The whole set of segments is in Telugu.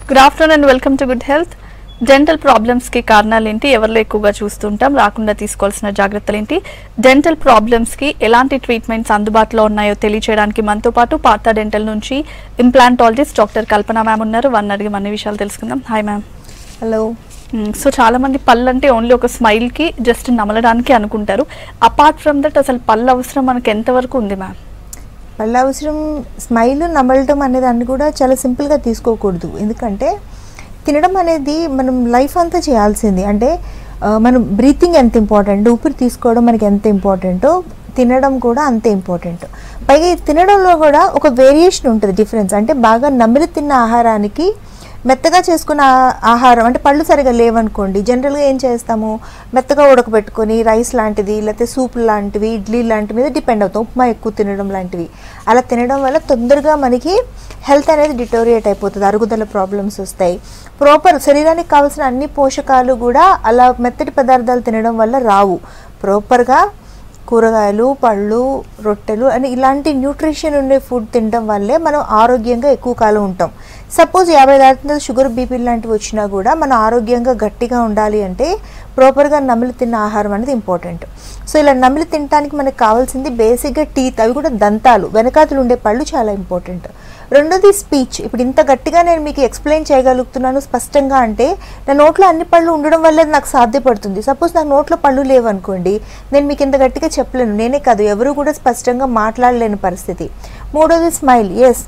Good afternoon and welcome to good health dental problems కి కారణాలు ఏంటి ఎవరిలో ఎక్కువగా చూస్తుంటాం రాకుండా తీసుకోవాల్సిన జాగ్రత్తలు ఏంటి డెంటల్ ప్రాబ్లమ్స్ కి ఎలాంటి ట్రీట్మెంట్స్ అందుబాటులో ఉన్నాయో తెలియచేయడానికి మనతో పాటు పాత డెంటల్ నుంచి ఇంప్లాంటాలజిస్ట్ డాక్టర్ కల్పన మ్యామ్ ఉన్నారు వన్ అడిగి మన విషయాలు తెలుసుకుందాం హాయ్ మ్యామ్ హలో సో చాలా మంది పళ్ళు అంటే ఓన్లీ ఒక స్మైల్ కి జస్ట్ నమలడానికి అనుకుంటారు అపార్ట్ ఫ్రమ్ దట్ అసలు పళ్ళు అవసరం మనకి ఎంతవరకు ఉంది మ్యామ్ పళ్ళ అవసరం స్మైల్ నమలటం అనే దాన్ని కూడా చాలా సింపుల్గా తీసుకోకూడదు ఎందుకంటే తినడం అనేది మనం లైఫ్ అంతా చేయాల్సింది అంటే ఆ, మనం బ్రీతింగ్ ఎంత ఇంపార్టెంట్ ఊపిరి తీసుకోవడం మనకి ఎంత ఇంపార్టెంటో తినడం కూడా అంతే ఇంపార్టెంట్ పైగా ఈ తినడంలో కూడా ఒక వేరియేషన్ ఉంటుంది డిఫరెన్స్ అంటే బాగా నమిలి తిన్న ఆహారానికి మెత్తగా చేసుకున్న ఆ- ఆహారం అంటే పళ్ళు సరిగా లేవనుకోండి జనరల్గా ఏం చేస్తాము మెత్తగా ఉడకబెట్టుకొని రైస్ లాంటిది లేకపోతే సూప్ లాంటివి ఇడ్లీ లాంటి మీద డిపెండ్ అవుతాం ఉప్మా ఎక్కువ తినడం లాంటివి అలా తినడం వల్ల తొందరగా మనకి హెల్త్ అనేది డిటోరియేట్ అయిపోతుంది అరుగుదల ప్రాబ్లమ్స్ వస్తాయి ప్రాపర్ శరీరానికి కావాల్సిన అన్ని పోషకాలు కూడా అలా మెత్తటి పదార్థాలు తినడం వల్ల రావు ప్రాపర్గా కూరగాయలు పళ్ళు రొట్టెలు అని ఇలాంటి న్యూట్రిషన్ ఉండే ఫుడ్ తినడం వల్లే మనం ఆరోగ్యంగా ఎక్కువ కాలం ఉంటాం సపోజ్ యాభై దాటిన షుగర్ బీపీ లాంటివి వచ్చినా కూడా మనం ఆరోగ్యంగా గట్టిగా ఉండాలి అంటే ప్రాపర్గా నమిలి తిన్న ఆహారం అనేది ఇంపార్టెంట్ సో ఇలా నమిలి తినడానికి మనకు కావాల్సింది బేసిక్గా టీత్ అవి కూడా దంతాలు వెనకాతలు ఉండే పళ్ళు చాలా ఇంపార్టెంట్ రెండోది స్పీచ్ ఇప్పుడు ఇంత గట్టిగా నేను మీకు ఎక్స్ప్లెయిన్ చేయగలుగుతున్నాను స్పష్టంగా అంటే నా నోట్లో అన్ని పళ్ళు ఉండడం వల్లే అది నాకు సాధ్యపడుతుంది సపోజ్ నాకు నోట్లో పళ్ళు లేవనుకోండి నేను మీకు ఇంత గట్టిగా చెప్పలేను నేనే కాదు ఎవరు కూడా స్పష్టంగా మాట్లాడలేని పరిస్థితి మూడోది స్మైల్ ఎస్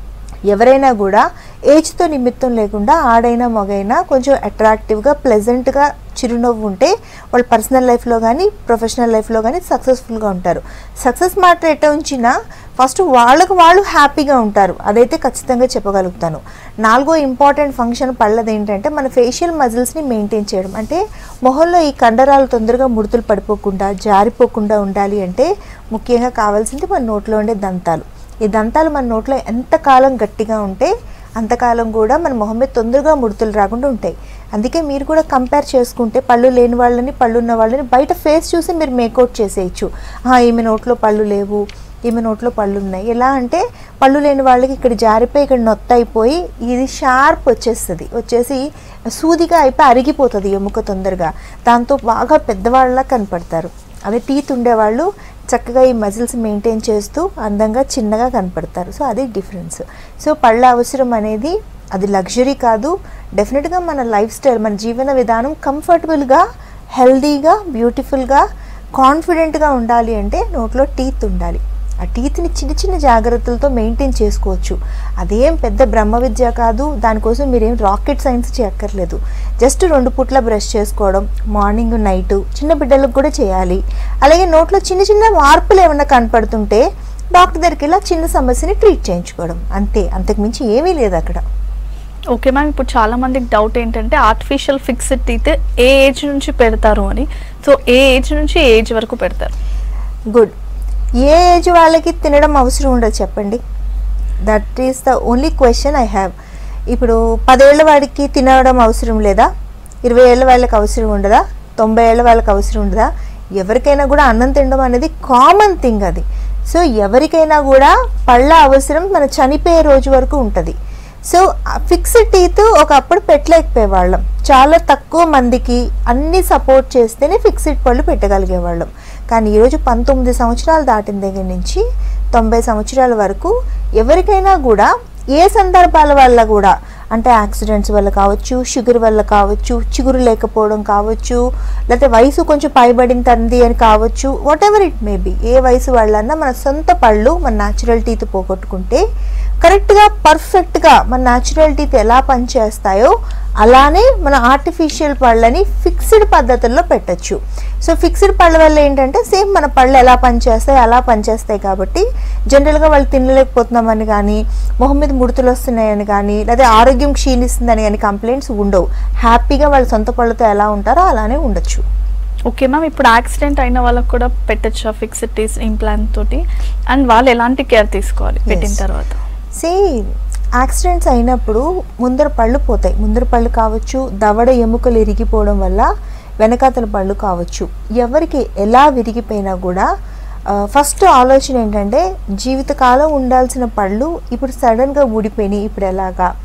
ఎవరైనా కూడా ఏజ్తో నిమిత్తం లేకుండా ఆడైనా మగైనా కొంచెం అట్రాక్టివ్గా ప్లెజెంట్గా చిరునవ్వు ఉంటే వాళ్ళ పర్సనల్ లైఫ్లో కానీ ప్రొఫెషనల్ లైఫ్లో కానీ సక్సెస్ఫుల్గా ఉంటారు సక్సెస్ మాట ఎట్ట ఉంచినా ఫస్ట్ వాళ్ళకు వాళ్ళు హ్యాపీగా ఉంటారు అదైతే ఖచ్చితంగా చెప్పగలుగుతాను నాలుగో ఇంపార్టెంట్ ఫంక్షన్ పళ్ళది ఏంటంటే మన ఫేషియల్ మజిల్స్ని మెయింటైన్ చేయడం అంటే మొహంలో ఈ కండరాలు తొందరగా ముడతలు పడిపోకుండా జారిపోకుండా ఉండాలి అంటే ముఖ్యంగా కావాల్సింది మన నోట్లో ఉండే దంతాలు ఈ దంతాలు మన నోట్లో ఎంతకాలం గట్టిగా ఉంటే అంతకాలం కూడా మన మొహం మీద తొందరగా ముడతలు రాకుండా ఉంటాయి అందుకే మీరు కూడా కంపేర్ చేసుకుంటే పళ్ళు లేని వాళ్ళని పళ్ళు ఉన్న వాళ్ళని బయట ఫేస్ చూసి మీరు మేకౌట్ చేసేయచ్చు "ఆ, ఈమె నోట్లో పళ్ళు లేవు ఈమె నోట్లో పళ్ళు ఉన్నాయి ఎలా అంటే పళ్ళు లేని వాళ్ళకి ఇక్కడ జారిపోయి ఇక్కడ నొత్త అయిపోయి ఇది షార్ప్ వచ్చేస్తుంది వచ్చేసి సూదిగా అయిపోయి అరిగిపోతుంది ఎముక తొందరగా దాంతో బాగా పెద్దవాళ్ళలా కనపడతారు అదే టీత్ ఉండేవాళ్ళు చక్కగా ఈ మజిల్స్ మెయింటైన్ చేస్తూ అందంగా చిన్నగా కనపడతారు సో అది డిఫరెన్స్ సో పళ్ళ అవసరం అనేది అది లగ్జరీ కాదు డెఫినెట్గా మన లైఫ్ స్టైల్ మన జీవన విధానం కంఫర్టబుల్గా హెల్దీగా బ్యూటిఫుల్గా కాన్ఫిడెంట్గా ఉండాలి అంటే నోట్లో టీత్ ఉండాలి ఆ టీత్ని చిన్న చిన్న జాగ్రత్తలతో మెయింటైన్ చేసుకోవచ్చు అదేం పెద్ద బ్రహ్మ విద్య కాదు దానికోసం మీరేం రాకెట్ సైన్స్ చేయక్కర్లేదు జస్ట్ రెండు పూట్ల బ్రష్ చేసుకోవడం మార్నింగ్ నైట్ చిన్న బిడ్డలకు కూడా చేయాలి అలాగే నోట్లో చిన్న చిన్న మార్పులు ఏమైనా కనపడుతుంటే డాక్టర్ దగ్గరికి ఇలా చిన్న సమస్యని ట్రీట్ చేయించుకోవడం అంతే అంతకుమించి ఏమీ లేదు అక్కడ ఓకే మ్యామ్ ఇప్పుడు చాలా మందికి డౌట్ ఏంటంటే ఆర్టిఫిషియల్ ఫిక్స్డ్ టీత్ ఏ ఏజ్ నుంచి పెడతారు అని సో ఏ ఏజ్ నుంచి ఏ ఏజ్ వరకు పెడతారు గుడ్ ఏ ఏజ్ వాళ్ళకి తినడం అవసరం ఉండదు చెప్పండి that is the only question I have ఇప్పుడు పదేళ్ల వాడికి తినడం అవసరం లేదా ఇరవై ఏళ్ళ వాళ్ళకి అవసరం ఉండదా తొంభై ఏళ్ళ వాళ్ళకి అవసరం ఉండదా ఎవరికైనా కూడా అన్నం తినడం అనేది కామన్ థింగ్ అది సో ఎవరికైనా కూడా పళ్ళ అవసరం మన చనిపోయే రోజు వరకు ఉంటుంది సో ఫిక్స్డ్ టీత్ ఒకప్పుడు పెట్టలేకపోయేవాళ్ళం చాలా తక్కువ మందికి అన్ని సపోర్ట్ చేస్తేనే ఫిక్స్డ్ పళ్ళు పెట్టగలిగేవాళ్ళం కానీ ఈరోజు పంతొమ్మిది సంవత్సరాలు దాటిన దగ్గర నుంచి తొంభై సంవత్సరాల వరకు ఎవరికైనా కూడా ఏ సందర్భాల వల్ల కూడా అంటే యాక్సిడెంట్స్ వల్ల కావచ్చు షుగర్ వల్ల కావచ్చు చిగురు లేకపోవడం కావచ్చు లేకపోతే వయసు కొంచెం పైబడిన తంది అని కావచ్చు whatever it may be ఏ వయసు వాళ్ళన్నా మన సొంత పళ్ళు మన న్యాచురల్ టీత్ పోగొట్టుకుంటే కరెక్ట్గా పర్ఫెక్ట్గా మన న్యాచురల్ టీత్ ఎలా పనిచేస్తాయో అలానే మన ఆర్టిఫిషియల్ పళ్ళని ఫిక్స్డ్ పద్ధతుల్లో పెట్టచ్చు సో ఫిక్స్డ్ పళ్ళ వల్ల ఏంటంటే సేమ్ మన పళ్ళు ఎలా పనిచేస్తాయి అలా పనిచేస్తాయి కాబట్టి జనరల్గా వాళ్ళు తినలేకపోతున్నామని కానీ మొహం మీద ముడతలు వస్తున్నాయని కానీ లేదా ఆరోగ్యం క్షీణిస్తుందని కానీ కంప్లైంట్స్ ఉండవు హ్యాపీగా వాళ్ళ సొంత పళ్ళతో ఎలా ఉంటారో అలానే ఉండొచ్చు ఓకే మ్యామ్ ఇప్పుడు యాక్సిడెంట్ అయిన వాళ్ళకి కూడా పెట్టచ్చా ఫిక్స్డ్ టీత్ ఇంప్లాంట్ తోటి అండ్ వాళ్ళు ఎలాంటి కేర్ తీసుకోవాలి పెట్టిన Yes. తర్వాత సే యాక్సిడెంట్స్ అయినప్పుడు ముందర పళ్ళు పోతాయి ముందర పళ్ళు కావచ్చు దవడ ఎముకలు ఇరిగిపోవడం వల్ల వెనకాతల పళ్ళు కావచ్చు ఎవరికి ఎలా విరిగిపోయినా కూడా ఫస్ట్ ఆలోచన ఏంటంటే జీవితకాలం ఉండాల్సిన పళ్ళు ఇప్పుడు సడన్గా ఊడిపోయినాయి ఇప్పుడు ఎలాగా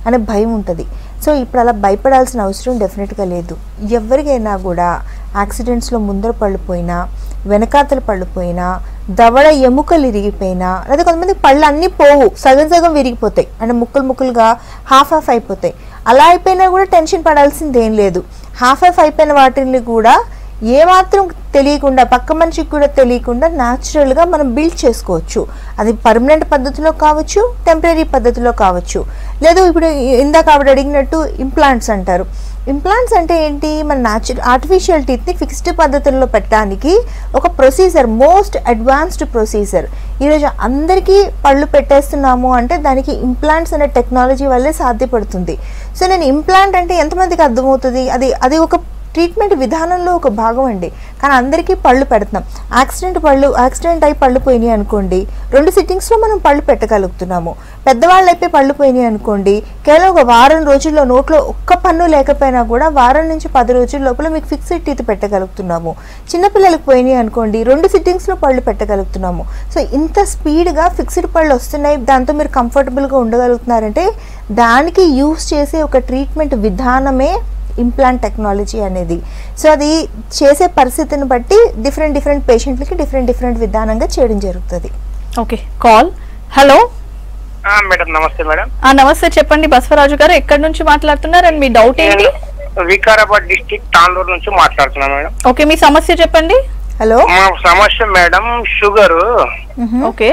అనే భయం ఉంటుంది సో ఇప్పుడు అలా భయపడాల్సిన అవసరం డెఫినెట్గా లేదు ఎవరికైనా కూడా యాక్సిడెంట్స్లో ముందర పళ్ళు పోయినా వెనకాతల పళ్ళు పోయినా దవడ ఎముకలు ఇరిగిపోయినా లేదా కొంతమంది పళ్ళు అన్నీ పోవు సగం సగం విరిగిపోతాయి అంటే ముక్కలు ముక్కలుగా హాఫ్ హాఫ్ అయిపోతాయి అలా అయిపోయినా కూడా టెన్షన్ పడాల్సింది ఏం లేదు హాఫ్ హాఫ్ అయిపోయిన వాటిని కూడా ఏమాత్రం తెలియకుండా పక్క మనిషికి కూడా తెలియకుండా న్యాచురల్గా మనం బిల్డ్ చేసుకోవచ్చు అది పర్మనెంట్ పద్ధతిలో కావచ్చు టెంపరీ పద్ధతిలో కావచ్చు లేదు ఇప్పుడు ఇందాక ఆవిడ అడిగినట్టు ఇంప్లాంట్స్ అంటారు ఇంప్లాంట్స్ అంటే ఏంటి మన న్యాచురల్ ఆర్టిఫిషియల్ టీత్ని ఫిక్స్డ్ పద్ధతుల్లో పెట్టడానికి ఒక ప్రొసీజర్ మోస్ట్ అడ్వాన్స్డ్ ప్రొసీజర్ ఈరోజు అందరికీ పళ్ళు పెట్టేస్తున్నాము అంటే దానికి ఇంప్లాంట్స్ అనే టెక్నాలజీ వల్లే సాధ్యపడుతుంది సో నేను ఇంప్లాంట్ అంటే ఎంతమందికి అర్థమవుతుంది అది అది ఒక ట్రీట్మెంట్ విధానంలో ఒక భాగం అండి కానీ అందరికీ పళ్ళు పెడుతున్నాం యాక్సిడెంట్ పళ్ళు యాక్సిడెంట్ అయి పళ్ళు పోయినాయి అనుకోండి రెండు సిట్టింగ్స్లో మనం పళ్ళు పెట్టగలుగుతున్నాము పెద్దవాళ్ళు అయిపోయి పళ్ళు పోయినాయి అనుకోండి కేవలం ఒక వారం రోజుల్లో నోట్లో ఒక్క పన్ను లేకపోయినా కూడా వారం నుంచి పది రోజుల లోపల మీకు ఫిక్స్డ్ టీత్ పెట్టగలుగుతున్నాము చిన్నపిల్లలకు పోయినాయి అనుకోండి రెండు సిట్టింగ్స్లో పళ్ళు పెట్టగలుగుతున్నాము సో ఇంత స్పీడ్గా ఫిక్స్డ్ పళ్ళు వస్తున్నాయి దాంతో మీరు కంఫర్టబుల్గా ఉండగలుగుతున్నారంటే దానికి యూస్ చేసే ఒక ట్రీట్మెంట్ విధానమే ఇంప్లాంట్ టెక్నాలజీ అనేది సో అది చేసే పరిస్థితిని బట్టి డిఫరెంట్ డిఫరెంట్ పేషెంట్లకి డిఫరెంట్ డిఫరెంట్ విధానంగా చేయడం జరుగుతుంది ఓకే కాల్ హలో ఆ, మేడం నమస్తే మేడం ఆ నమస్తే చెప్పండి బసవరాజు గారు ఎక్కడి నుంచి మాట్లాడుతున్నారు అండ్ మీ డౌట్ ఏంటి నేను వికారాబాద్ డిస్టిక్ తాండూరు నుంచి మాట్లాడుతున్నా మేడం ఓకే మీ సమస్య చెప్పండి హలో మా సమస్య madam sugar okay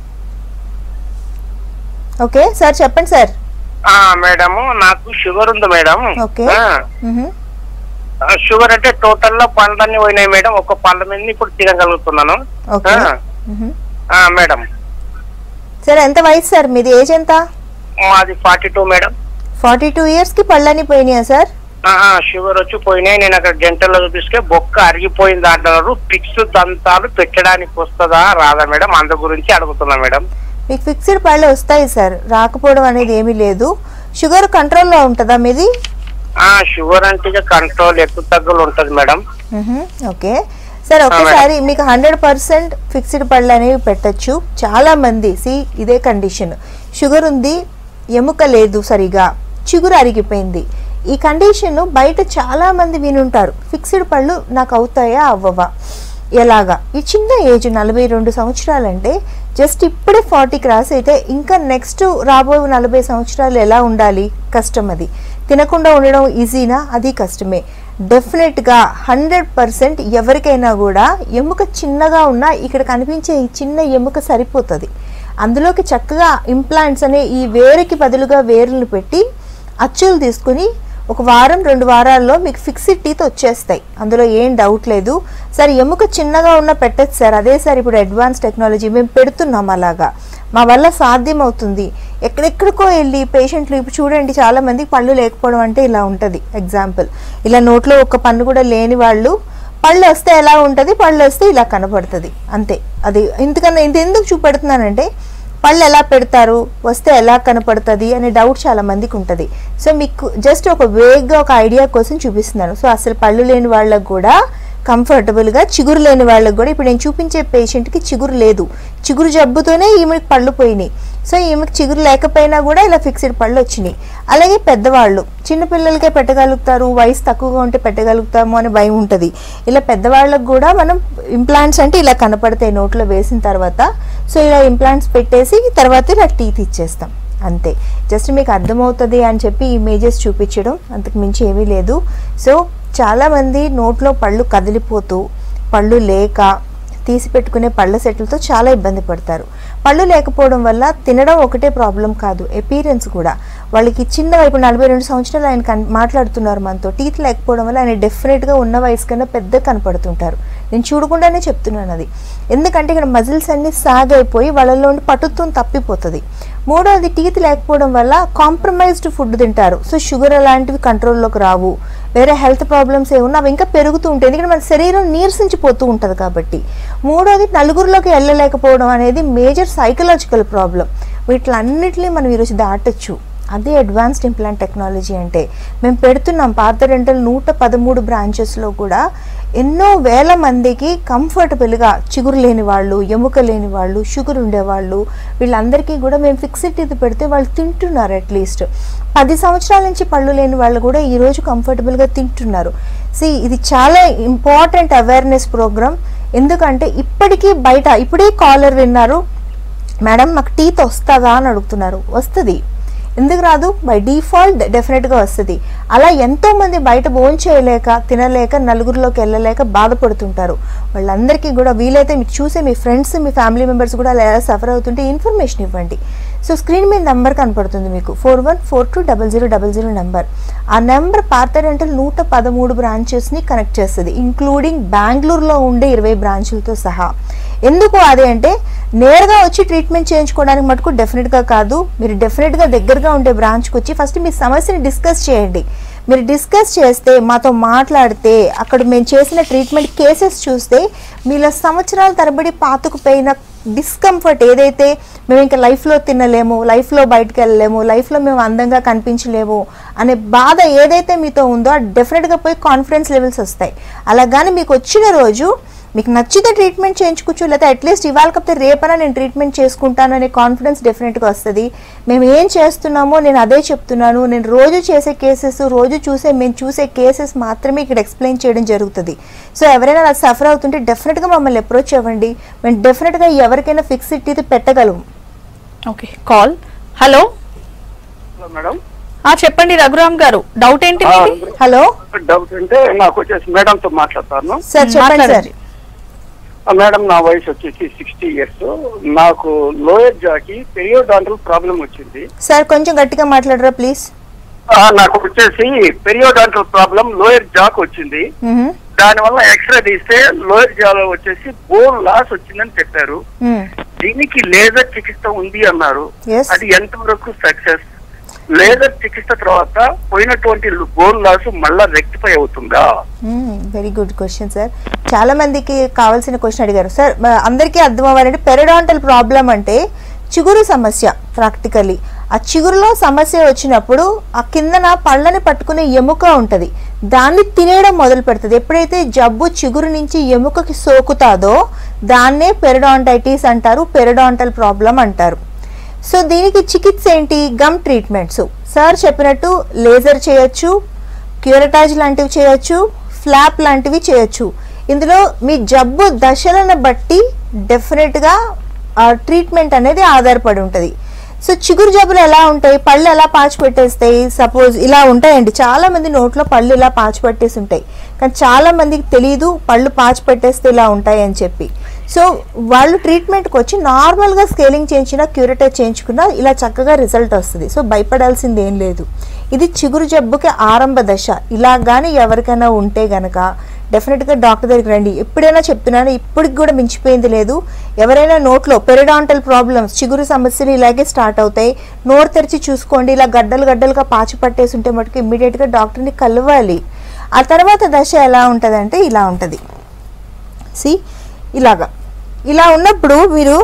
okay sir చెప్పండి సార్ ఆ మేడము నాకు షుగర్ ఉంది మేడం ఓకే. ఆ, మ్హూ. ఆ, షుగర్ అంటే టోటల్ లో పళ్ళన్నీ పోయినాయి మేడం ఒక పళ్ళ మీద ఇప్పుడు తినగలుగుతున్నాను ఓకే ఆ, మ్హూ. ఆ, మేడం సార్ ఎంత వయసు సార్ మీది ఏజ్ ఎంత మాది forty two madam forty two ఇయర్స్కి పళ్ళని పోయినాయా సార్ ఆ, ఆ, షుగర్ వచ్చి పోయినాయి నేను అక్కడ డెంటల్ లో చూపిస్తే బొక్క అరిగిపోయింది అంటున్నారు ఫిక్స్ దంతాలు పెట్టడానికి వస్తుందా రాదా మేడం అందు గురించి అడుగుతున్నా మేడం మీకు ఫిక్స్డ్ పళ్ళు వస్తాయి సార్ రాకపోవడం అనేది ఏమీ లేదు షుగర్ కంట్రోల్లో ఉంటుందా మీది ఆ షుగర్ అంటే ఇక కంట్రోల్ ఎక్కువ తగ్గులు ఉంటది మేడం మ్హూ. ఓకే సార్ ఒక్కసారి మీకు హండ్రెడ్ పర్సెంట్ ఫిక్స్డ్ పళ్ళు అనేవి పెట్టచ్చు చాలా మంది సి ఇదే కండిషన్ షుగర్ ఉంది ఎముక లేదు సరిగా చిగురు అరిగిపోయింది ఈ కండిషన్ బయట చాలా మంది వినుంటారు ఫిక్స్డ్ పళ్ళు నాకు అవుతాయా అవ్వవా ఎలాగా ఈ చిన్న ఏజ్ నలభై రెండు సంవత్సరాలంటే జస్ట్ ఇప్పుడే ఫార్టీ క్రాస్ అయితే ఇంకా నెక్స్ట్ రాబోయే నలభై సంవత్సరాలు ఎలా ఉండాలి కష్టం అది తినకుండా ఉండడం ఈజీనా అది కష్టమే డెఫినెట్గా హండ్రెడ్ పర్సెంట్ ఎవరికైనా కూడా ఎముక చిన్నగా ఉన్నా ఇక్కడ కనిపించే ఈ చిన్న ఎముక సరిపోతుంది అందులోకి చక్కగా ఇంప్లాంట్స్ అనే ఈ వేరుకి బదులుగా వేరులు పెట్టి అచ్చులు తీసుకుని ఒక వారం రెండు వారాల్లో మీకు ఫిక్స్డ్ టీత్ వచ్చేస్తాయి అందులో ఏం డౌట్ లేదు సార్ ఎముక చిన్నగా ఉన్న పెట్టచ్చు సార్ అదే సార్ ఇప్పుడు అడ్వాన్స్ టెక్నాలజీ మేము పెడుతున్నాం అలాగా మా వల్ల సాధ్యం అవుతుంది ఎక్కడెక్కడికో వెళ్ళి పేషెంట్లు ఇప్పుడు చూడండి చాలా మందికి పళ్ళు లేకపోవడం అంటే ఇలా ఉంటుంది ఎగ్జాంపుల్ ఇలా నోట్లో ఒక పన్ను కూడా లేని వాళ్ళు పళ్ళు వస్తే ఎలా ఉంటుంది పళ్ళు వస్తే ఇలా కనపడుతుంది అంతే అది ఎందుకన్నా ఇంత ఎందుకు చూపెడుతున్నానంటే పళ్ళు ఎలా పెడతారు వస్తే ఎలా కనపడుతుంది అనే డౌట్ చాలా మందికి ఉంటుంది సో మీకు జస్ట్ ఒక వేగ్గా ఒక ఐడియా కోసం చూపిస్తున్నాను సో అసలు పళ్ళు లేని వాళ్ళకు కూడా కంఫర్టబుల్గా చిగురు లేని వాళ్ళకి కూడా ఇప్పుడు నేను చూపించే పేషెంట్కి చిగురు లేదు చిగురు జబ్బుతోనే ఈమెకి పళ్ళు పోయినాయి సో ఈమెకి చిగురు లేకపోయినా కూడా ఇలా ఫిక్స్డ్ పళ్ళు వచ్చినాయి అలాగే పెద్దవాళ్ళు చిన్నపిల్లలకే పెట్టగలుగుతారు వయసు తక్కువగా ఉంటే పెట్టగలుగుతాము అని భయం ఉంటుంది ఇలా పెద్దవాళ్ళకు కూడా మనం ఇంప్లాంట్స్ అంటే ఇలా కనపడతాయి నోట్లో వేసిన తర్వాత సో ఇలా ఇంప్లాంట్స్ పెట్టేసి తర్వాత ఇలా టీత్ ఇచ్చేస్తాం అంతే జస్ట్ మీకు అర్థమవుతుంది అని చెప్పి ఇమేజెస్ చూపించడం అంతకు మించి ఏమీ లేదు సో చాలామంది నోట్లో పళ్ళు కదిలిపోతూ పళ్ళు లేక తీసి పెట్టుకునే పళ్ళ సెట్లతో చాలా ఇబ్బంది పడతారు పళ్ళు లేకపోవడం వల్ల తినడం ఒకటే ప్రాబ్లం కాదు ఎపీరియన్స్ కూడా వాళ్ళకి చిన్న వైపు నలభై రెండు సంవత్సరాలు ఆయన కన్ మాట్లాడుతున్నారు మనతో టీత్ లేకపోవడం వల్ల ఆయన డెఫినెట్గా ఉన్న వయసు కన్నా పెద్ద కనపడుతుంటారు నేను చూడకుండానే చెప్తున్నాను అది ఎందుకంటే ఇక్కడ మజిల్స్ అన్ని సాగ్ అయిపోయి వాళ్ళలో ఉండి పటుత్వం తప్పిపోతుంది మూడోది టీత్ లేకపోవడం వల్ల కాంప్రమైజ్డ్ ఫుడ్ తింటారు సో షుగర్ అలాంటివి కంట్రోల్లోకి రావు వేరే హెల్త్ ప్రాబ్లమ్స్ ఏమున్నా అవి ఇంకా పెరుగుతూ ఉంటాయి ఎందుకంటే మన శరీరం నీరసించిపోతూ ఉంటుంది కాబట్టి మూడోది నలుగురిలోకి వెళ్ళలేకపోవడం అనేది మేజర్ సైకలాజికల్ ప్రాబ్లం వీటిలన్నిటిని మనం ఈరోజు దాటొచ్చు అదే అడ్వాన్స్డ్ ఇంప్లాంట్ టెక్నాలజీ అంటే మేము పెడుతున్నాం పాత రెంటల్ నూట పదమూడు బ్రాంచెస్లో కూడా ఎన్నో వేల మందికి కంఫర్టబుల్గా చిగురు లేని వాళ్ళు ఎముక లేని వాళ్ళు షుగర్ ఉండేవాళ్ళు వీళ్ళందరికీ కూడా మేము ఫిక్స్డ్ ఇది పెడితే వాళ్ళు తింటున్నారు అట్లీస్ట్ పది సంవత్సరాల నుంచి పళ్ళు లేని వాళ్ళు కూడా ఈరోజు కంఫర్టబుల్గా తింటున్నారు సి ఇది చాలా ఇంపార్టెంట్ అవేర్నెస్ ప్రోగ్రామ్ ఎందుకంటే ఇప్పటికీ బయట ఇప్పుడే కాలర్ విన్నారు మేడం మాకు టీత్ వస్తుందా అని అడుగుతున్నారు వస్తుంది ఎందుకు రాదు బై డిఫాల్ట్ డెఫినెట్గా వస్తుంది అలా ఎంతో మంది బయట భోజనం చేయలేక తినలేక నలుగురిలోకి వెళ్ళలేక బాధపడుతుంటారు వాళ్ళందరికీ కూడా వీలైతే మీకు చూసే మీ ఫ్రెండ్స్ మీ ఫ్యామిలీ మెంబర్స్ కూడా అలా సఫర్ అవుతుంటే ఇన్ఫర్మేషన్ ఇవ్వండి సో స్క్రీన్ మీద నెంబర్ కనపడుతుంది మీకు four one four two double zero double zero number ఆ నెంబర్ పార్థరెంటల్ నూట పదమూడు బ్రాంచెస్ని కనెక్ట్ చేస్తుంది ఇంక్లూడింగ్ బెంగళూరులో ఉండే ఇరవై బ్రాంచులతో సహా ఎందుకు అదే అంటే నేరుగా వచ్చి ట్రీట్మెంట్ చేయించుకోవడానికి మటుకు డెఫినెట్గా కాదు మీరు డెఫినెట్గా దగ్గరగా ఉండే బ్రాంచ్కి వచ్చి ఫస్ట్ మీ సమస్యని డిస్కస్ చేయండి మీరు డిస్కస్ చేస్తే మాతో మాట్లాడితే అక్కడ మేము చేసిన ట్రీట్మెంట్ కేసెస్ చూస్తే మీలో సంవత్సరాల తరబడి పాతుకుపోయిన డిస్కంఫర్ట్ ఏదైతే మేము ఇంకా లైఫ్లో తినలేము లైఫ్లో బయటకు వెళ్ళలేము లైఫ్లో మేము అందంగా కనిపించలేము అనే బాధ ఏదైతే మీతో ఉందో అది డెఫినెట్గా పోయి కాన్ఫిడెన్స్ లెవెల్స్ వస్తాయి అలాగని మీకు వచ్చిన రోజు మీకు నచ్చితే ట్రీట్మెంట్ చేయించుకోవచ్చు లేదా అట్లీస్ట్ ఇవాళ కాకపోతే రేపైనా నేను ట్రీట్మెంట్ చేసుకుంటాను అనే కాన్ఫిడెన్స్ డెఫినెట్గా వస్తుంది మేము ఏం చేస్తున్నామో నేను అదే చెప్తున్నాను నేను రోజు చేసే కేసెస్ రోజు చూసే మేము చూసే కేసెస్ మాత్రమే ఇక్కడ ఎక్స్ప్లెయిన్ చేయడం జరుగుతుంది సో ఎవరైనా అలా సఫర్ అవుతుంటే డెఫినెట్గా మమ్మల్ని అప్రోచ్ అవ్వండి మేము డెఫినెట్గా ఎవరికైనా ఫిక్స్డ్ ఇది పెట్టగలము okay call hello hello madam ఆ చెప్పండి రఘురామ్ గారు డౌట్ ఏంటి మీది? హలో డౌట్ అంటే నాకు వచ్చేసి మేడం తో మాట్లాడతాను సార్ చెప్పండి సార్ మాట్లాడండి. ఆ మేడం నా వయసు వచ్చేసి సిక్స్టీ ఇయర్స్ నాకు లోయర్ జాకి పెరియోడాంటల్ ప్రాబ్లం వచ్చింది సార్ కొంచెం గట్టిగా మాట్లాడరా ప్లీజ్ ఆ, నాకు వచ్చేసి పెరియోడాంటల్ ప్రాబ్లం లోయర్ జాక్ వచ్చింది దాని వల్ల ఎక్స్రే తీస్తే లోయర్ జాలో వచ్చేసి బోన్ లాస్ వచ్చిందని చెప్పారు దీనికి లేజర్ చికిత్స ఉంది అన్నారు Yes. అది ఎంతవరకు సక్సెస్ లేజర్ చికిత్స తర్వాత పోయినటువంటి బోన్ లాస్ మళ్ళా రెక్టిఫై అవుతుందా వెరీ గుడ్ క్వశ్చన్ సార్ చాలా మందికి కావాల్సిన క్వశ్చన్ అడిగారు సార్ మ- అందరికీ అర్థం అవ్వాలంటే పెరడాంటల్ ప్రాబ్లం అంటే చిగురు సమస్య ప్రాక్టికల్లీ ఆ చిగురులో సమస్య వచ్చినప్పుడు ఆ కిందన పళ్ళని పట్టుకునే ఎముక ఉంటుంది దాన్ని తినేయడం మొదలు పెడుతుంది ఎప్పుడైతే జబ్బు చిగురు నుంచి ఎముకకి సోకుతాదో దాన్నే పెరడాంటైటిస్ అంటారు పెరడాంటల్ ప్రాబ్లం అంటారు సో దీనికి చికిత్స ఏంటి గమ్ ట్రీట్మెంట్స్ సార్ చెప్పినట్టు లేజర్ చేయొచ్చు క్యూరటాజ్ లాంటివి చేయొచ్చు ఫ్లాప్ లాంటివి చేయొచ్చు ఇందులో మీ జబ్బు దశలను బట్టి డెఫినెట్గా ట్రీట్మెంట్ అనేది ఆధారపడి ఉంటుంది సో చిగురు జబ్బులు ఎలా ఉంటాయి పళ్ళు ఎలా పాచి పెట్టేస్తాయి సపోజ్ ఇలా ఉంటాయండి చాలా మంది నోట్లో పళ్ళు ఇలా పాచి పెట్టేసి ఉంటాయి కానీ చాలా మందికి తెలియదు పళ్ళు పాచి పెట్టేస్తే ఇలా ఉంటాయి అని చెప్పి సో వాళ్ళు ట్రీట్మెంట్కి వచ్చి నార్మల్గా స్కేలింగ్ చేయించిన క్యూరేటర్ చేయించుకున్నా ఇలా చక్కగా రిజల్ట్ వస్తుంది సో భయపడాల్సింది ఏం లేదు ఇది చిగురు జబ్బుకి ఆరంభ దశ ఇలా కానీ ఎవరికైనా ఉంటే గనక డెఫినెట్గా డాక్టర్ దగ్గరికి రండి ఎప్పుడైనా చెప్తున్నాను ఇప్పటికి కూడా మించిపోయింది లేదు ఎవరైనా నోట్లో పెరిడాంటల్ ప్రాబ్లమ్స్ చిగురు సమస్యలు ఇలాగే స్టార్ట్ అవుతాయి నోరు తెరిచి చూసుకోండి ఇలా గడ్డలు గడ్డలుగా పాచి పట్టేసి ఉంటే మటుకు ఇమ్మీడియట్గా డాక్టర్ని కలవాలి ఆ తర్వాత దశ ఎలా ఉంటుందంటే ఇలా ఉంటుంది సి ఇలాగా ఇలా ఉన్నప్పుడు మీరు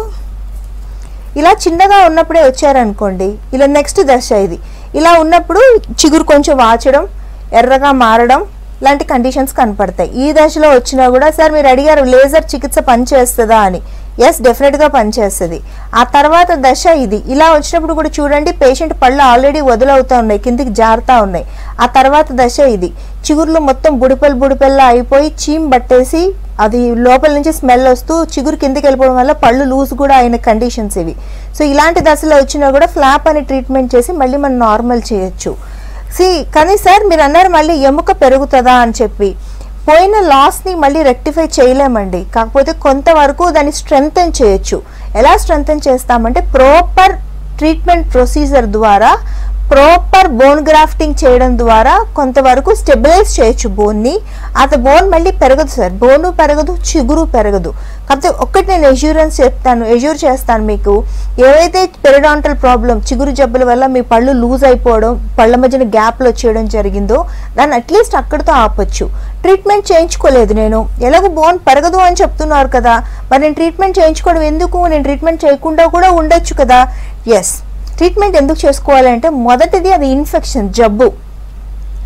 ఇలా చిన్నగా ఉన్నప్పుడే వచ్చారనుకోండి ఇలా నెక్స్ట్ దశ ఇది ఇలా ఉన్నప్పుడు చిగురు కొంచెం వాచడం ఎర్రగా మారడం లాంటి కండిషన్స్ కనపడతాయి ఈ దశలో వచ్చినా కూడా సార్ మీరు అడిగారు లేజర్ చికిత్స పనిచేస్తుందా అని ఎస్ డెఫినెట్గా పనిచేస్తుంది ఆ తర్వాత దశ ఇది ఇలా వచ్చినప్పుడు కూడా చూడండి పేషెంట్ పళ్ళు ఆల్రెడీ వదులవుతా ఉన్నాయి కిందికి జారుతా ఉన్నాయి ఆ తర్వాత దశ ఇది చిగురులో మొత్తం బుడిపెల్ బుడిపెల్లా అయిపోయి చీమ్ పట్టేసి అది లోపల నుంచి స్మెల్ వస్తూ చిగురు కిందికి వెళ్ళిపోవడం వల్ల పళ్ళు లూజ్ కూడా అయిన కండిషన్స్ ఇవి సో ఇలాంటి దశలో వచ్చినా కూడా ఫ్లాప్ అని ట్రీట్మెంట్ చేసి మళ్ళీ మనం నార్మల్ చేయొచ్చు సి కానీ సార్ మీరు అన్నారు మళ్ళీ ఎముక పెరుగుతుందా అని చెప్పి పోయిన లాస్ని మళ్ళీ రెక్టిఫై చేయలేమండి కాకపోతే కొంతవరకు దాన్ని స్ట్రెంగ్తన్ చేయొచ్చు ఎలా స్ట్రెంగ్తన్ చేస్తామంటే ప్రాపర్ ట్రీట్మెంట్ ప్రొసీజర్ ద్వారా ప్రాపర్ బోన్ గ్రాఫ్టింగ్ చేయడం ద్వారా కొంతవరకు స్టెబిలైజ్ చేయొచ్చు బోన్ని అది బోన్ మళ్ళీ పెరగదు సార్ బోను పెరగదు చిగురు పెరగదు కాకపోతే ఒక్కటి నేను ఎష్యూరెన్స్ చెప్తాను ఎష్యూర్ చేస్తాను మీకు ఏవైతే పెరిడాంటల్ ప్రాబ్లం చిగురు జబ్బుల వల్ల మీ పళ్ళు లూజ్ అయిపోవడం పళ్ళ మధ్యన గ్యాప్లు వచ్చేయడం జరిగిందో దాన్ని అట్లీస్ట్ అక్కడితో ఆపొచ్చు ట్రీట్మెంట్ చేయించుకోలేదు నేను ఎలాగో బోన్ పెరగదు అని చెప్తున్నారు కదా మరి నేను ట్రీట్మెంట్ చేయించుకోవడం ఎందుకు నేను ట్రీట్మెంట్ చేయకుండా కూడా ఉండొచ్చు కదా ఎస్ ట్రీట్మెంట్ ఎందుకు చేసుకోవాలంటే మొదటిది అది ఇన్ఫెక్షన్ జబ్బు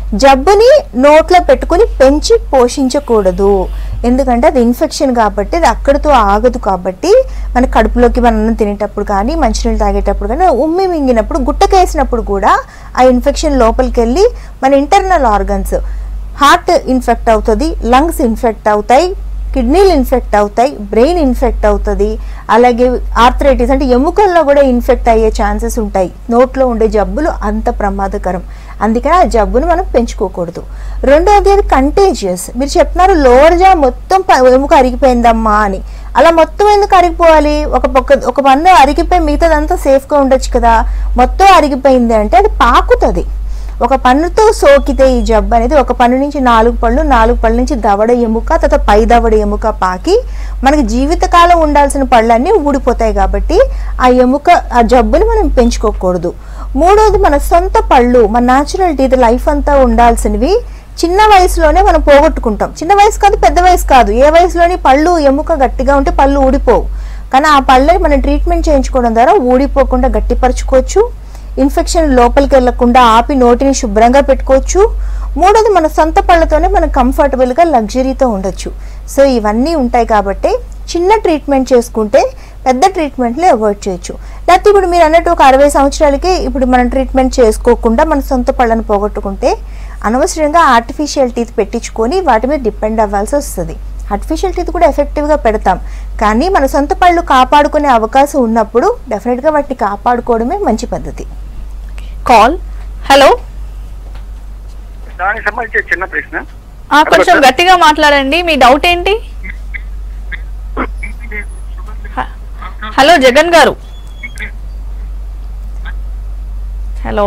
జబ్బుని నోట్లో పెట్టుకుని పెంచి పోషించకూడదు ఎందుకంటే అది ఇన్ఫెక్షన్ కాబట్టి అది అక్కడితో ఆగదు కాబట్టి మన కడుపులోకి మనం అన్నం తినేటప్పుడు కానీ మంచినీళ్ళు తాగేటప్పుడు కానీ ఉమ్మి మింగినప్పుడు గుట్టకేసినప్పుడు కూడా ఆ ఇన్ఫెక్షన్ లోపలికి వెళ్ళి మన ఇంటర్నల్ ఆర్గన్స్ హార్ట్ ఇన్ఫెక్ట్ అవుతుంది లంగ్స్ ఇన్ఫెక్ట్ అవుతాయి కిడ్నీలు ఇన్ఫెక్ట్ అవుతాయి బ్రెయిన్ ఇన్ఫెక్ట్ అవుతుంది అలాగే ఆర్థరైటిస్ అంటే ఎముకల్లో కూడా ఇన్ఫెక్ట్ అయ్యే ఛాన్సెస్ ఉంటాయి నోట్లో ఉండే జబ్బులు అంత ప్రమాదకరం అందుకని ఆ జబ్బును మనం పెంచుకోకూడదు రెండోది అది కంటేజియస్ మీరు చెప్తున్నారు లోవర్ జా మొత్తం ప- ఎముక అరిగిపోయిందమ్మా అని అలా మొత్తం ఎందుకు అరిగిపోవాలి ఒక పక్క ఒక పన్ను అరిగిపోయి మిగతాదంతా సేఫ్గా ఉండొచ్చు కదా మొత్తం అరిగిపోయింది అంటే అది పాకుతుంది ఒక పన్నుతో సోకితే ఈ జబ్బు అనేది ఒక పన్ను నుంచి నాలుగు పళ్ళు నాలుగు పళ్ళ నుంచి దవడ ఎముక తర్వాత పై దవడ ఎముక పాకి మనకి జీవితకాలం ఉండాల్సిన పళ్ళన్నీ ఊడిపోతాయి కాబట్టి ఆ ఎముక ఆ జబ్బుని మనం పెంచుకోకూడదు మూడోది మన సొంత పళ్ళు మన న్యాచురల్ టీత్ లైఫ్ అంతా ఉండాల్సినవి చిన్న వయసులోనే మనం పోగొట్టుకుంటాం చిన్న వయసు కాదు పెద్ద వయసు కాదు ఏ వయసులోని పళ్ళు ఎముక గట్టిగా ఉంటే పళ్ళు ఊడిపోవు కానీ ఆ పళ్ళని మనం ట్రీట్మెంట్ చేయించుకోవడం ద్వారా ఊడిపోకుండా గట్టిపరచుకోవచ్చు ఇన్ఫెక్షన్ లోపలికి వెళ్లకుండా ఆపి నోటిని శుభ్రంగా పెట్టుకోవచ్చు మూడోది మన సొంత పళ్ళతోనే మనం కంఫర్టబుల్గా లగ్జరీతో ఉండొచ్చు సో ఇవన్నీ ఉంటాయి కాబట్టి చిన్న ట్రీట్మెంట్ చేసుకుంటే పెద్ద ట్రీట్మెంట్ని అవాయిడ్ చేయొచ్చు లేకపోతే ఇప్పుడు మీరు అన్నట్టు ఒక అరవై సంవత్సరాలకి ఇప్పుడు మనం ట్రీట్మెంట్ చేసుకోకుండా మన సొంత పళ్ళను పోగొట్టుకుంటే అనవసరంగా ఆర్టిఫిషియల్ టీత్ పెట్టించుకొని వాటి మీద డిపెండ్ అవ్వాల్సి వస్తుంది ఆర్టిఫిషియల్ టీత్ కూడా ఎఫెక్టివ్గా పెడతాం కానీ మన సొంత పళ్ళు కాపాడుకునే అవకాశం ఉన్నప్పుడు డెఫినెట్గా వాటిని కాపాడుకోవడమే మంచి పద్ధతి కాల్ హలో దానికి సంబంధించి చిన్న ప్రశ్న ఆ, కొంచెం గట్టిగా మాట్లాడండి మీ డౌట్ ఏంటి హ- హలో జగన్ గారు హలో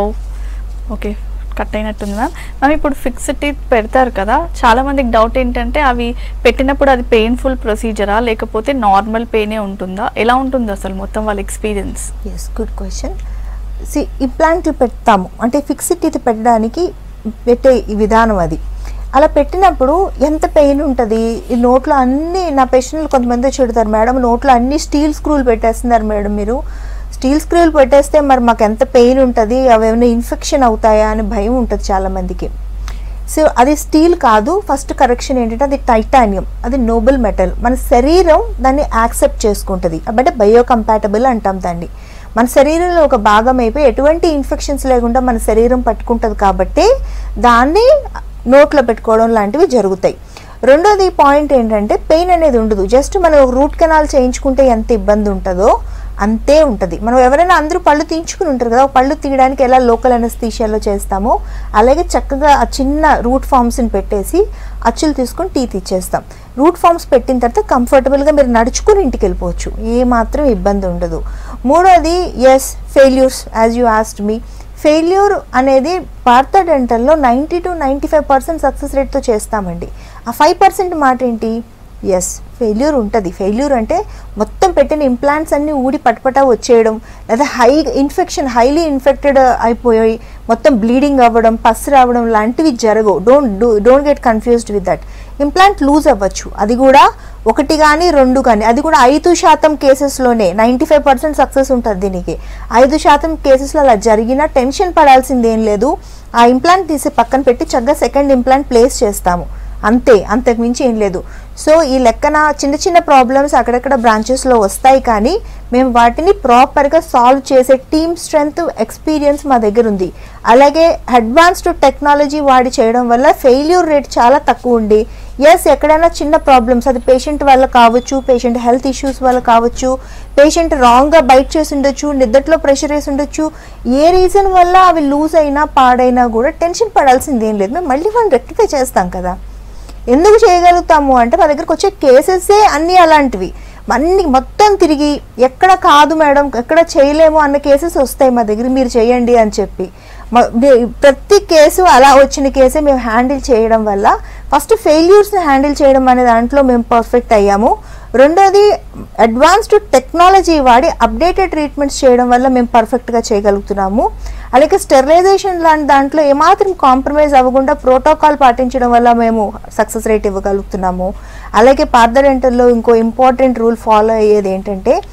ఓకే కట్ అయినట్టుంది మ్యామ్ మ్యామ్ ఇప్పుడు ఫిక్స్డ్ టీత్ పెడతారు కదా చాలా మందికి డౌట్ ఏంటంటే అవి పెట్టినప్పుడు అది పెయిన్ఫుల్ ప్రొసీజరా లేకపోతే నార్మల్ పెయినే ఉంటుందా ఎలా ఉంటుంది అసలు మొత్తం వాళ్ళ ఎక్స్పీరియన్స్ ఎస్ గుడ్ క్వశ్చన్ సి ఇంప్లాంట్లు పెడతాము అంటే ఫిక్స్డ్ టీత్ పెట్టడానికి పెట్టే ఈ విధానం అది అలా పెట్టినప్పుడు ఎంత పెయిన్ ఉంటుంది ఈ నోట్లో అన్ని నా పేషెంట్లు కొంతమంది చెడుతారు మేడం నోట్లో అన్ని స్టీల్ స్క్రూలు పెట్టేస్తున్నారు మేడం మీరు స్టీల్ స్క్రూలు పెట్టేస్తే మరి మాకు ఎంత పెయిన్ ఉంటుంది అవి ఏమైనా ఇన్ఫెక్షన్ అవుతాయా అని భయం ఉంటుంది చాలామందికి సో అది స్టీల్ కాదు ఫస్ట్ కరెక్షన్ ఏంటంటే అది టైటానియం అది నోబెల్ మెటల్ మన శరీరం దాన్ని యాక్సెప్ట్ చేసుకుంటుంది అంటే బయోకంపాటబుల్ అంటాం దాన్ని మన శరీరంలో ఒక భాగం అయిపోయి ఎటువంటి ఇన్ఫెక్షన్స్ లేకుండా మన శరీరం పట్టుకుంటుంది కాబట్టి దాన్ని నోట్లో పెట్టుకోవడం లాంటివి జరుగుతాయి రెండోది పాయింట్ ఏంటంటే పెయిన్ అనేది ఉండదు జస్ట్ మనం రూట్ కెనాల్ చేయించుకుంటే ఎంత ఇబ్బంది ఉంటుందో అంతే ఉంటుంది మనం ఎవరైనా అందరూ పళ్ళు తీయించుకుని ఉంటారు కదా పళ్ళు తీయడానికి ఎలా లోకల్ అనస్థీషియాలో చేస్తామో అలాగే చక్కగా ఆ చిన్న రూట్ ఫామ్స్ని పెట్టేసి అచ్చులు తీసుకొని టీత్ ఇచ్చేస్తాం రూట్ ఫామ్స్ పెట్టిన తర్వాత కంఫర్టబుల్గా మీరు నడుచుకుని ఇంటికి వెళ్ళిపోవచ్చు ఏ మాత్రం ఇబ్బంది ఉండదు మూడోది yes failures as you asked me failure అనేది భారత డెంటల్లో ninety to ninety five percent success రేట్తో చేస్తామండి ఆ ఫైవ్ పర్సెంట్ మాట ఏంటి ఎస్ ఫెయిల్యూర్ ఉంటుంది ఫెయిల్యూర్ అంటే మొత్తం పెట్టిన ఇంప్లాంట్స్ అన్నీ ఊడి పటపటా వచ్చేయడం లేదా హై ఇన్ఫెక్షన్ హైలీ ఇన్ఫెక్టెడ్ అయిపోయి మొత్తం బ్లీడింగ్ అవ్వడం పస్ రావడం లాంటివి జరగవు don't do don't get confused with that implant loose అవ్వచ్చు అది కూడా ఒకటి కానీ రెండు కానీ అది కూడా ఐదు శాతం కేసెస్లోనే నైంటీ ఫైవ్ పర్సెంట్ సక్సెస్ ఉంటుంది దీనికి ఐదు శాతం కేసెస్లో అలా జరిగినా టెన్షన్ పడాల్సింది ఏం లేదు ఆ ఇంప్లాంట్ తీసి పక్కన పెట్టి చక్కగా సెకండ్ ఇంప్లాంట్ ప్లేస్ చేస్తాము అంతే అంతకు మించి ఏం లేదు సో ఈ లెక్కన చిన్న చిన్న ప్రాబ్లమ్స్ అక్కడక్కడ బ్రాంచెస్లో వస్తాయి కానీ మేము వాటిని ప్రాపర్గా సాల్వ్ చేసే టీమ్ స్ట్రెంగ్త్ ఎక్స్పీరియన్స్ మా దగ్గర ఉంది అలాగే అడ్వాన్స్డ్ టెక్నాలజీ వాడి చేయడం వల్ల ఫెయిల్యూర్ రేట్ చాలా తక్కువ ఉండి ఎస్ ఎక్కడైనా చిన్న ప్రాబ్లమ్స్ అది పేషెంట్ వల్ల కావచ్చు పేషెంట్ హెల్త్ ఇష్యూస్ వల్ల కావచ్చు పేషెంట్ రాంగ్గా బైట్ చేసి ఉండొచ్చు నిద్దట్లో ప్రెషర్ వేసి ఉండొచ్చు ఏ రీజన్ వల్ల అవి లూజ్ అయినా పాడైనా కూడా టెన్షన్ పడాల్సింది ఏం లేదు మేము మళ్ళీ వాళ్ళని రెక్టిఫై చేస్తాం కదా ఎందుకు చేయగలుగుతాము అంటే మా దగ్గరకు వచ్చే కేసెసే అన్నీ అలాంటివి అన్ని మొత్తం తిరిగి ఎక్కడ కాదు మేడం ఎక్కడ చేయలేము అన్న కేసెస్ వస్తాయి మా దగ్గర మీరు చేయండి అని చెప్పి మ- దే- ప్రతి కేసు అలా వచ్చిన కేసే మేము హ్యాండిల్ చేయడం వల్ల ఫస్ట్ ఫెయిల్యూర్స్ని హ్యాండిల్ చేయడం అనే దాంట్లో మేము పర్ఫెక్ట్ అయ్యాము రెండోది అడ్వాన్స్డ్ టెక్నాలజీ వాడి అప్డేటెడ్ ట్రీట్మెంట్స్ చేయడం వల్ల మేము పర్ఫెక్ట్గా చేయగలుగుతున్నాము అలాగే స్టెరిలైజేషన్ లాంటి దాంట్లో ఏమాత్రం కాంప్రమైజ్ అవ్వకుండా ప్రోటోకాల్ పాటించడం వల్ల మేము సక్సెస్ రేట్ ఇవ్వగలుగుతున్నాము అలాగే పార్థ డెంటల్లో ఇంకో ఇంపార్టెంట్ రూల్ ఫాలో అయ్యేది ఏంటంటే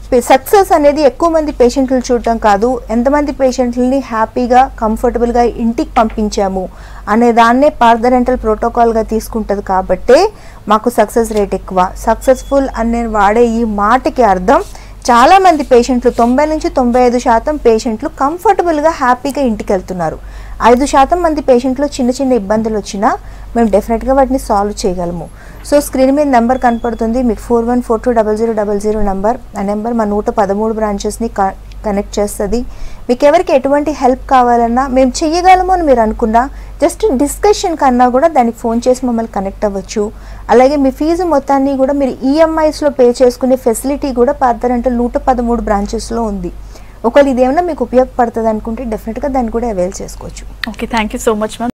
సక్సెస్ అనేది ఎక్కువ మంది పేషెంట్లు చూడటం కాదు ఎంతమంది పేషెంట్లని హ్యాపీగా కంఫర్టబుల్గా ఇంటికి పంపించాము అనే దాన్నే పార్థరెంటల్ ప్రోటోకాల్గా తీసుకుంటుంది కాబట్టే మాకు సక్సెస్ రేట్ ఎక్కువ సక్సెస్ఫుల్ అనే వాడే ఈ మాటకి అర్థం చాలా మంది పేషెంట్లు తొంభై నుంచి తొంభై ఐదు శాతం పేషెంట్లు కంఫర్టబుల్గా హ్యాపీగా ఇంటికి వెళ్తున్నారు ఐదు శాతం మంది పేషెంట్లు చిన్న చిన్న ఇబ్బందులు వచ్చినా మేము డెఫినెట్గా వాటిని సాల్వ్ చేయగలము సో స్క్రీన్ మీద నెంబర్ కనపడుతుంది మీకు four one four two double zero double zero number ఆ నెంబర్ మా నూట పదమూడు బ్రాంచెస్ని కనెక్ట్ చేస్తుంది మీకు ఎవరికి ఎటువంటి హెల్ప్ కావాలన్నా మేము చెయ్యగలము అని మీరు అనుకున్నా జస్ట్ డిస్కషన్ కన్నా కూడా దానికి ఫోన్ చేసి మమ్మల్ని కనెక్ట్ అవ్వచ్చు అలాగే మీ ఫీజు మొత్తాన్ని కూడా మీరు ఈఎంఐస్లో పే చేసుకునే ఫెసిలిటీ కూడా పార్థరంటే నూట పదమూడు బ్రాంచెస్లో ఉంది ఒకవేళ ఇదేమన్నా మీకు ఉపయోగపడుతుంది అనుకుంటే డెఫినెట్గా దాన్ని కూడా అవైల్ చేసుకోవచ్చు okay thank you so much ma'am